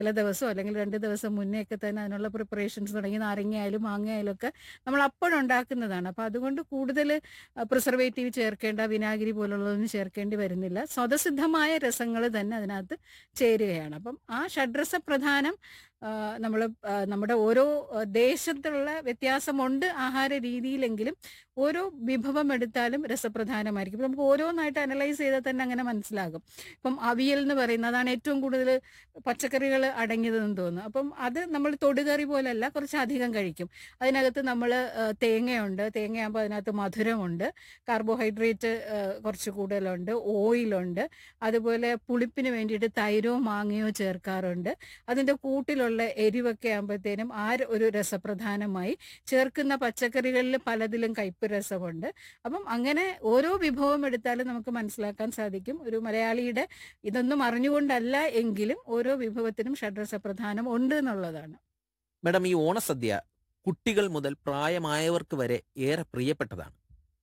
ചില ദിവസം അല്ലെങ്കിൽ രണ്ട് ദിവസം മുന്നേ ഒക്കെ തന്നെ അതിനുള്ള പ്രിപ്പറേഷൻസ് തുടങ്ങി നാരങ്ങയായാലും മാങ്ങയായാലും ഒക്കെ നമ്മൾ അപ്പോഴുണ്ടാക്കുന്നതാണ് അപ്പോൾ അതുകൊണ്ട് കൂടുതൽ പ്രിസർവേറ്റീവ് ചേർക്കേണ്ട വിനാഗിരി പോലുള്ളതൊന്നും ചേർക്കേണ്ടി വരുന്നില്ല സ്വതസിദ്ധമായ രസങ്ങൾ തന്നെ അതിനകത്ത് ചേരുകയാണ് അപ്പം ആ ഷഡ്രസ പ്രധാനം നമ്മൾ നമ്മുടെ ഓരോ ആ, ദേശത്തുള്ള വ്യത്യാസമുണ്ട് ആഹാര രീതിയിലെങ്കിലും ഓരോ വിഭവം എടുത്താലും രസപ്രധാനമായിരിക്കും ഇപ്പം നമുക്ക് ഓരോന്നായിട്ട് അനലൈസ് ചെയ്താൽ തന്നെ അങ്ങനെ മനസ്സിലാകും ഇപ്പം അവിയൽ എന്ന് പറയുന്നത് അതാണ് ഏറ്റവും കൂടുതൽ പച്ചക്കറികൾ അടങ്ങിയതെന്ന് തോന്നുന്നു അപ്പം അത് നമ്മൾ തൊടുകറി പോലല്ല കുറച്ച് അധികം കഴിക്കും അതിനകത്ത് നമ്മൾ തേങ്ങയുണ്ട് തേങ്ങയാകുമ്പോൾ അതിനകത്ത് മധുരമുണ്ട് കാർബോഹൈഡ്രേറ്റ് കുറച്ച് കൂടുതലുണ്ട് ഓയിലുണ്ട് അതുപോലെ പുളിപ്പിന് വേണ്ടിയിട്ട് തൈരോ മാങ്ങയോ ചേർക്കാറുണ്ട് അതിൻ്റെ കൂട്ടിലുള്ള എരിവൊക്കെ ആകുമ്പോഴത്തേനും ആ ഒരു രസപ്രധാനമായി ചേർക്കുന്ന പച്ചക്കറികളിൽ പലതിലും കയ്പ് രസമുണ്ട് അപ്പം അങ്ങനെ ഓരോ വിഭവം എടുത്താലും നമുക്ക് മനസ്സിലാക്കാൻ സാധിക്കും ഒരു മലയാളിയുടെ ഇതൊന്നും അറിഞ്ഞുകൊണ്ടല്ല എങ്കിലും ഓരോ വിഭവത്തിനും ഷഡ്രസ പ്രധാനം ഉണ്ട് എന്നുള്ളതാണ് മാഡം ഈ ഓണസദ്യ കുട്ടികൾ മുതൽ പ്രായമായവർക്ക് വരെ ഏറെ പ്രിയപ്പെട്ടതാണ്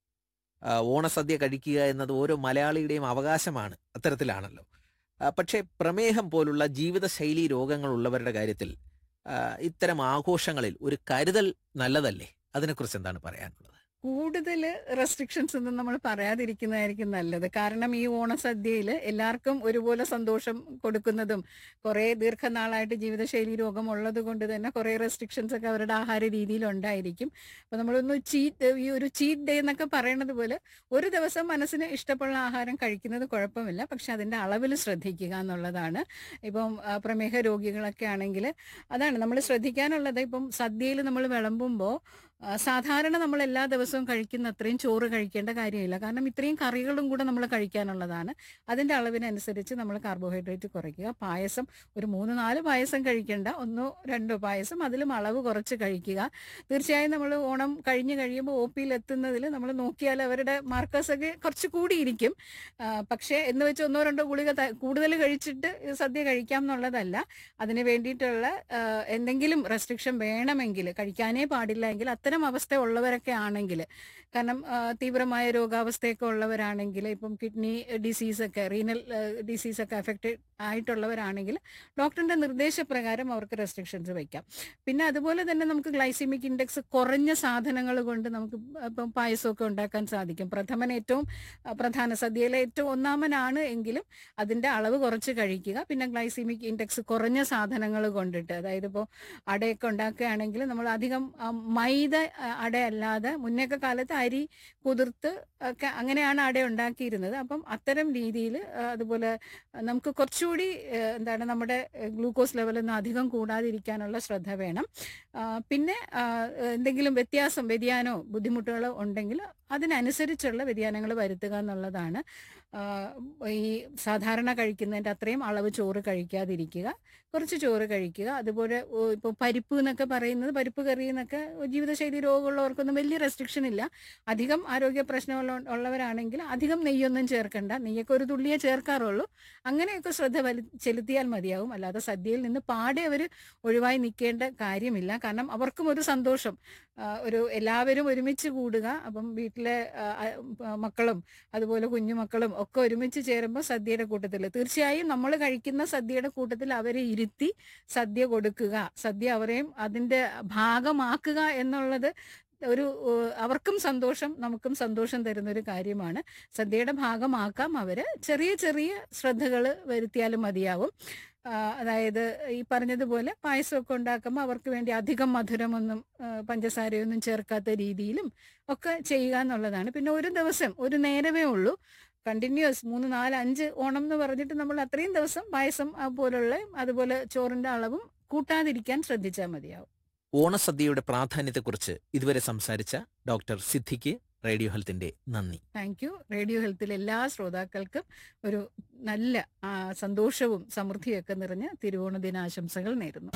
ആ, ഓണസദ്യ കഴിക്കുക എന്നത് ഓരോ മലയാളിയുടെയും അവകാശമാണ് അത്തരത്തിലാണല്ലോ ആ, പക്ഷേ പ്രമേഹം പോലുള്ള ജീവിതശൈലി രോഗങ്ങളുള്ളവരുടെ കാര്യത്തിൽ ആ, ഇത്തരം ആഘോഷങ്ങളിൽ ഒരു കരുതൽ നല്ലതല്ലേ അതിനെക്കുറിച്ച് എന്താണ് പറയാനുള്ളത് കൂടുതൽ റെസ്ട്രിക്ഷൻസ് ഒന്നും നമ്മൾ പറയാതിരിക്കുന്നതായിരിക്കും നല്ലത് കാരണം ഈ ഓണസദ്യയിൽ എല്ലാവർക്കും ഒരുപോലെ സന്തോഷം കൊടുക്കുന്നതും കുറേ ദീർഘനാളായിട്ട് ജീവിതശൈലി രോഗം ഉള്ളത് കൊണ്ട് തന്നെ കുറേ റെസ്ട്രിക്ഷൻസ് ഒക്കെ അവരുടെ ആഹാര രീതിയിൽ ഉണ്ടായിരിക്കും അപ്പോൾ നമ്മളൊന്ന് ചീറ്റ് ഈ ഒരു ചീറ്റ് ഡേ എന്നൊക്കെ പറയണത് പോലെ ഒരു ദിവസം മനസ്സിന് ഇഷ്ടമുള്ള ആഹാരം കഴിക്കുന്നത് കുഴപ്പമില്ല പക്ഷെ അതിൻ്റെ അളവിൽ ശ്രദ്ധിക്കുക എന്നുള്ളതാണ് ഇപ്പം ആ, പ്രമേഹ രോഗികളൊക്കെ ആണെങ്കിൽ അതാണ് നമ്മൾ ശ്രദ്ധിക്കാനുള്ളത് ഇപ്പം സദ്യയിൽ നമ്മൾ വിളമ്പുമ്പോൾ ആ, സാധാരണ നമ്മൾ എല്ലാ ദിവസവും കഴിക്കുന്ന അത്രയും ചോറ് കഴിക്കേണ്ട കാര്യമില്ല കാരണം ഇത്രയും കറികളും കൂടെ നമ്മൾ കഴിക്കാനുള്ളതാണ് അതിൻ്റെ അളവിനനുസരിച്ച് നമ്മൾ കാർബോഹൈഡ്രേറ്റ് കുറയ്ക്കുക പായസം ഒരു മൂന്ന് നാല് പായസം കഴിക്കേണ്ട ഒന്നോ രണ്ടോ പായസം അതിലും അളവ് കുറച്ച് കഴിക്കുക തീർച്ചയായും നമ്മൾ ഓണം കഴിഞ്ഞ് കഴിയുമ്പോൾ ഒ പിയിൽ എത്തുന്നതിൽ നമ്മൾ നോക്കിയാൽ അവരുടെ മാർക്കേഴ്സൊക്കെ കുറച്ച് കൂടിയിരിക്കും ആ, പക്ഷേ എന്ന് വെച്ച് ഒന്നോ രണ്ടോ ഗുളിക ത- കൂടുതൽ കഴിച്ചിട്ട് ഇത് സദ്യ കഴിക്കാം എന്നുള്ളതല്ല അതിന് വേണ്ടിയിട്ടുള്ള ആ, എന്തെങ്കിലും റെസ്ട്രിക്ഷൻ വേണമെങ്കിൽ കഴിക്കാനേ പാടില്ല എങ്കിൽ അത്തരം അവസ്ഥ ഉള്ളവരൊക്കെ ആണെങ്കിൽ കാരണം ആ, തീവ്രമായ രോഗാവസ്ഥയൊക്കെ ഉള്ളവരാണെങ്കിൽ ഇപ്പം കിഡ്നി ഡിസീസൊക്കെ റീനൽ ഡിസീസൊക്കെ അഫക്റ്റഡ് ആയിട്ടുള്ളവരാണെങ്കിൽ ഡോക്ടറിന്റെ നിർദ്ദേശപ്രകാരം അവർക്ക് റെസ്ട്രിക്ഷൻസ് വയ്ക്കാം പിന്നെ അതുപോലെ തന്നെ നമുക്ക് ഗ്ലൈസിമിക് ഇൻഡെക്സ് കുറഞ്ഞ സാധനങ്ങൾ കൊണ്ട് നമുക്ക് ഇപ്പം പായസമൊക്കെ ഉണ്ടാക്കാൻ സാധിക്കും പ്രഥമൻ ഏറ്റവും ആ, പ്രധാന സദ്യയിലെ ഏറ്റവും ഒന്നാമനാണ് എങ്കിലും അതിൻ്റെ അളവ് കുറച്ച് കഴിക്കുക പിന്നെ ഗ്ലൈസിമിക് ഇൻഡെക്സ് കുറഞ്ഞ സാധനങ്ങൾ കൊണ്ടിട്ട് അതായത് ഇപ്പോൾ അടയൊക്കെ ഉണ്ടാക്കുകയാണെങ്കിൽ നമ്മൾ അധികം ആ, മൈദ ആ, അടയല്ലാതെ മുന്നേക്കെ കാലത്ത് അരി കുതിർത്ത് ഒക്കെ അങ്ങനെയാണ് അട ഉണ്ടാക്കിയിരുന്നത് അപ്പം അത്തരം രീതിയിൽ അതുപോലെ നമുക്ക് കുറച്ചുകൂടി ആ, എന്താണ് നമ്മുടെ ഗ്ലൂക്കോസ് ലെവലൊന്നും അധികം കൂടാതിരിക്കാനുള്ള ശ്രദ്ധ വേണം ആ, പിന്നെ ആ, എന്തെങ്കിലും വ്യത്യാസം വ്യതിയാനമോ ബുദ്ധിമുട്ടുകളോ ഉണ്ടെങ്കിൽ അതിനനുസരിച്ചുള്ള വ്യതിയാനങ്ങൾ വരുത്തുക എന്നുള്ളതാണ് ആ, ഈ സാധാരണ കഴിക്കുന്നതിൻ്റെ അത്രയും അളവ് ചോറ് കഴിക്കാതിരിക്കുക കുറച്ച് ചോറ് കഴിക്കുക അതുപോലെ ഇപ്പോൾ പരിപ്പ് എന്നൊക്കെ പറയുന്നത് പരിപ്പ് കറി എന്നൊക്കെ ജീവിതശൈലി രോഗമുള്ളവർക്കൊന്നും വലിയ റെസ്ട്രിക്ഷൻ ഇല്ല അധികം ആരോഗ്യ പ്രശ്നമുള്ള ഉള്ളവരാണെങ്കിൽ അധികം നെയ്യൊന്നും ചേർക്കണ്ട നെയ്യൊക്കെ ഒരു തുള്ളിയേ ചേർക്കാറുള്ളൂ അങ്ങനെയൊക്കെ ശ്രദ്ധ വലി ചെലുത്തിയാൽ മതിയാവും അല്ലാതെ സദ്യയിൽ നിന്ന് പാടെ അവർ ഒഴിവായി നിൽക്കേണ്ട കാര്യമില്ല കാരണം അവർക്കും ഒരു സന്തോഷം ആ, ഒരു എല്ലാവരും ഒരുമിച്ച് കൂടുക അപ്പം വീട്ടിലെ ആ, ആ, മക്കളും അതുപോലെ കുഞ്ഞുമക്കളും ഒക്കെ ഒരുമിച്ച് ചേരുമ്പോൾ സദ്യയുടെ കൂട്ടത്തിൽ തീർച്ചയായും നമ്മൾ കഴിക്കുന്ന സദ്യയുടെ കൂട്ടത്തിൽ അവരെ ഇരുത്തി സദ്യ കൊടുക്കുക സദ്യ അവരെയും അതിൻ്റെ ഭാഗമാക്കുക എന്നുള്ളത് ഒരു ഏഹ്, അവർക്കും സന്തോഷം നമുക്കും സന്തോഷം തരുന്ന ഒരു കാര്യമാണ് സദ്യയുടെ ഭാഗമാക്കാം അവര് ചെറിയ ചെറിയ ശ്രദ്ധകൾ വരുത്തിയാലും മതിയാവും ആ, അതായത് ഈ പറഞ്ഞതുപോലെ പായസമൊക്കെ ഉണ്ടാക്കുമ്പോൾ അവർക്ക് വേണ്ടി അധികം മധുരമൊന്നും ആ, പഞ്ചസാരയൊന്നും ചേർക്കാത്ത രീതിയിലും ഒക്കെ ചെയ്യുക എന്നുള്ളതാണ് പിന്നെ ഒരു ദിവസം ഒരു നേരമേ ഉള്ളൂ കണ്ടിന്യൂസ് മൂന്ന് നാല് അഞ്ച് ഓണം എന്ന് പറഞ്ഞിട്ട് നമ്മൾ അത്രയും ദിവസം പായസം ആ, പോലുള്ള അതുപോലെ ചോറിന്റെ അളവും കൂട്ടാതിരിക്കാൻ ശ്രദ്ധിച്ചാൽ മതിയാവും ഓണസദ്യയുടെ പ്രാധാന്യത്തെക്കുറിച്ച് ഇതുവരെ സംസാരിച്ച ഡോക്ടർ സിദ്ധിക്ക് റേഡിയോ ഹെൽത്തിന്റെ നന്ദി താങ്ക് യു റേഡിയോ ഹെൽത്തിലെ എല്ലാ ശ്രോതാക്കൾക്കും ഒരു നല്ല ആ, സന്തോഷവും സമൃദ്ധിയൊക്കെ നിറഞ്ഞ തിരുവോണ ദിനാശംസകൾ നേരുന്നു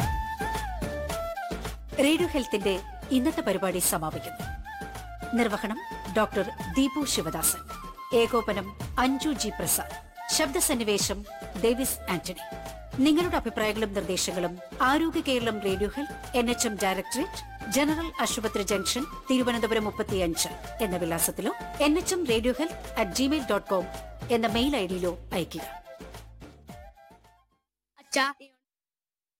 റേഡിയോ ഹെൽത്തിന്റെ ഇന്നത്തെ പരിപാടി സമാപിക്കുന്നു നിർവഹണം ഡോക്ടർ ദീപു ശിവദാസൻ ഏകോപനം അഞ്ജു ജി പ്രസാദ് ശബ്ദസന്നിവേശം ഡേവിസ് ആന്റണി നിങ്ങളുടെ അഭിപ്രായങ്ങളും നിർദ്ദേശങ്ങളും Arogya Keralam radio health N H M directorate general ആശുപത്രി ജംഗ്ഷൻ തിരുവനന്തപുരം മുപ്പത്തിയഞ്ച് എന്ന വിലാസത്തിലോ N H M radio health at Gmail dot com എന്ന മെയിൽ ഐഡിയിലോ അയയ്ക്കുക അച്ഛാ